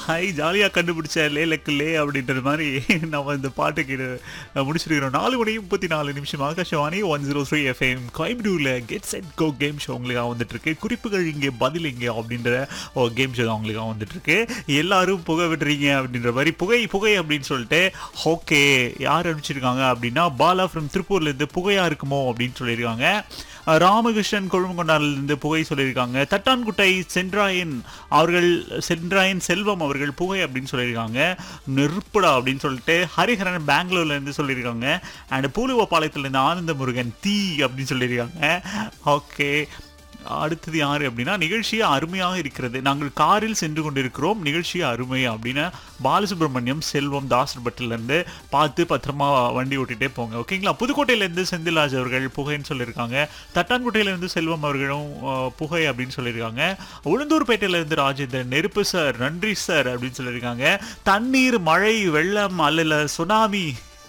high ஜாலியாக கண்டுபிடிச்ச லே luck லே அப்படின்றது மாதிரி நம்ம இந்த பாட்டு கேட்டு முடிச்சிருக்கிறோம் நாலு மணி முப்பத்தி நாலு நிமிஷம் Akashvani one zero three FM கோயம்புத்தூரில் get set go game show உங்களுக்காக வந்துட்டு இருக்கு குறிப்புகள் இங்கே பதில் இங்கே அப்படின்ற ஒரு கேம் ஷோ தான் உங்களுக்காக வந்துட்டு இருக்கு எல்லாரும் புகை விடுறீங்க அப்படின்ற மாதிரி புகை புகை அப்படின்னு சொல்லிட்டு ஓகே யார் அனுப்பிச்சிருக்காங்க அப்படின்னா பாலா ஃப்ரம் திருப்பூர்லேருந்து புகையா இருக்குமோ அப்படின்னு சொல்லியிருக்காங்க ராமகிருஷ்ணன் கொழும்புகொண்டாரிலிருந்து புகை சொல்லியிருக்காங்க தட்டான்குட்டை சென்ட்ராயன் அவர்கள் சென்ட்ராயன் செல்வம் அவர்கள் புகை அப்படின்னு சொல்லியிருக்காங்க நெருப்புடா அப்படின்னு சொல்லிட்டு ஹரிஹரன் பெங்களூர்ல இருந்து சொல்லியிருக்காங்க அண்ட் பூலுவப்பாளையத்துலேருந்து ஆனந்த முருகன் தீ அப்படின்னு சொல்லியிருக்காங்க ஓகே அடுத்தது யார் அப்படின்னா நிகழ்ச்சி அருமையாக இருக்கிறது நாங்கள் காரில் சென்று கொண்டிருக்கிறோம் நிகழ்ச்சி அருமை அப்படின்னு பாலசுப்ரமணியம் செல்வம் தாசர்பட்டிலேருந்து பார்த்து பத்திரமா வண்டி ஓட்டிகிட்டே போங்க ஓகேங்களா புதுக்கோட்டையிலேருந்து செந்தில்ராஜ் அவர்கள் புகைன்னு சொல்லியிருக்காங்க தட்டான்குட்டையிலேருந்து செல்வம் அவர்களும் அஹ், புகை அப்படின்னு சொல்லியிருக்காங்க உளுந்தூர்பேட்டையிலேருந்து ராஜேந்திரன் நெருப்பு சார் நன்றி சார் அப்படின்னு சொல்லியிருக்காங்க தண்ணீர் மழை வெள்ளம் அல்லல சுனாமி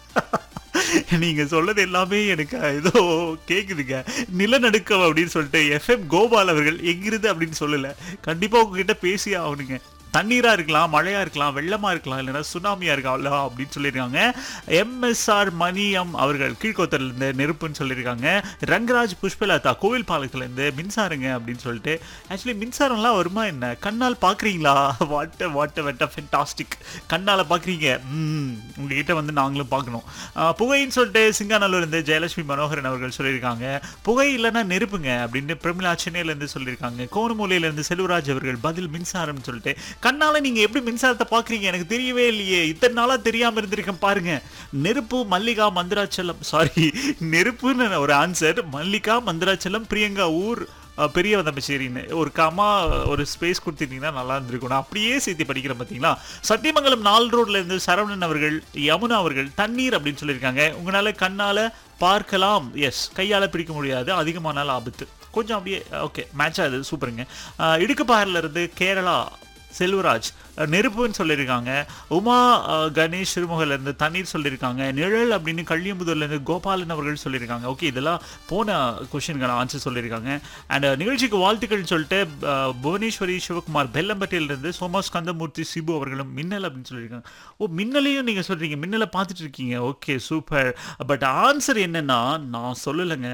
நீங்க சொல்றது எல்லாமே எனக்கு ஏதோ கேக்குதுங்க நிலநடுக்கம் அப்படின்னு சொல்லிட்டு எஃப்எம் கோபால் அவர்கள் எங்கிருந்து அப்படின்னு சொல்லல கண்டிப்பா உங்ககிட்ட பேசி ஆகணுங்க தண்ணீரா இருக்கலாம் மழையா இருக்கலாம் வெள்ளமா இருக்கலாம் இல்லைன்னா சுனாமியா இருக்கலாம் அப்படின்னு சொல்லியிருக்காங்க எம்எஸ்ஆர் மணியம் அவர்கள் கீழ்கோத்தர்ல இருந்து நெருப்புன்னு சொல்லியிருக்காங்க ரங்கராஜ் புஷ்பலதா கோவில் பாலத்துல மின்சாரங்க அப்படின்னு சொல்லிட்டு ஆக்சுவலி மின்சாரம்லாம் வருமா என்ன கண்ணால் பாக்குறீங்களா வாட்ட வாட்ட வெட்ட ஃபென்டாஸ்டிக் கண்ணால பாக்குறீங்க ம் உங்ககிட்ட வந்து நாங்களும் பார்க்கணும் ஆஹ் புகைன்னு சொல்லிட்டு சிங்காநல்லூர் இருந்து ஜெயலட்சுமி மனோகரன் அவர்கள் சொல்லியிருக்காங்க புகை இல்லைன்னா நெருப்புங்க அப்படின்னு பிரமிளா சென்னையில இருந்து சொல்லியிருக்காங்க கோணமூலையில இருந்து செல்வராஜ் அவர்கள் பதில் மின்சாரம்னு சொல்லிட்டு கண்ணால நீங்க எப்படி மின்சாரத்தை பாக்குறீங்க எனக்கு தெரியவே இல்லையே இத்தனை நாளா தெரியாம இருந்திருக்கேன் பாருங்க நெருப்பு மல்லிகா மந்திராச்சலம் சாரி நெருப்புன்னு ஒரு ஆன்சர் மல்லிகா மந்திராச்சலம் பிரியங்கா ஊர் அஹ், பெரிய வந்தம்பச்சேரின்னு ஒரு கமா ஒரு ஸ்பேஸ் கொடுத்துட்டீங்கன்னா நல்லா இருந்திருக்கும் நான் அப்படியே சேர்த்து படிக்கிறேன் பார்த்தீங்களா சத்தியமங்கலம் நாலு ரோட்ல இருந்து சரவணன் அவர்கள் யமுனா அவர்கள் தண்ணீர் அப்படின்னு சொல்லியிருக்காங்க உங்களால கண்ணால பார்க்கலாம் எஸ் கையால பிடிக்க முடியாது அதிகமானால் ஆபத்து கொஞ்சம் அப்படியே ஓகே மேட்ச் ஆகுது சூப்பருங்க அஹ், இடுக்குப்பாறையில இருந்து கேரளா செல்வராஜ் அஹ், நெருப்புன்னு சொல்லியிருக்காங்க உமா அஹ், கணேஷ் சிறுமுகையில இருந்து தண்ணீர் சொல்லியிருக்காங்க நிழல் அப்படின்னு கள்ளியம்புதூர்ல இருந்து கோபாலன் அவர்கள் சொல்லியிருக்காங்க ஓகே இதெல்லாம் போன கொஷினுக்கான ஆன்சர் சொல்லியிருக்காங்க அண்ட் நிகழ்ச்சிக்கு வாழ்த்துக்கள்னு சொல்லிட்டு அஹ், புவனேஸ்வரி சிவகுமார் பெல்லம்பட்டியில இருந்து சோமாஸ் கந்தமூர்த்தி சிபு அவர்களும் மின்னல் அப்படின்னு சொல்லியிருக்காங்க ஓ மின்னலையும் நீங்க சொல்றீங்க மின்னலை பார்த்துட்டு இருக்கீங்க ஓகே சூப்பர் பட் ஆன்சர் என்னன்னா நான் சொல்லலைங்க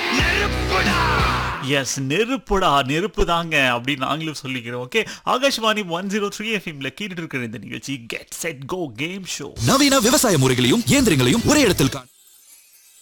எஸ் நெருப்புடா நெருப்பு தாங்க அப்படின்னு நாங்களும் சொல்லிக்கிறோம் okay Akashvani one zero three எஃப்எம்ல கேட்டுட்டு இருக்கிற இந்த நிகழ்ச்சி get set go game show நவீன விவசாய முறைகளையும் இயந்திரங்களையும் ஒரே இடத்தில் காண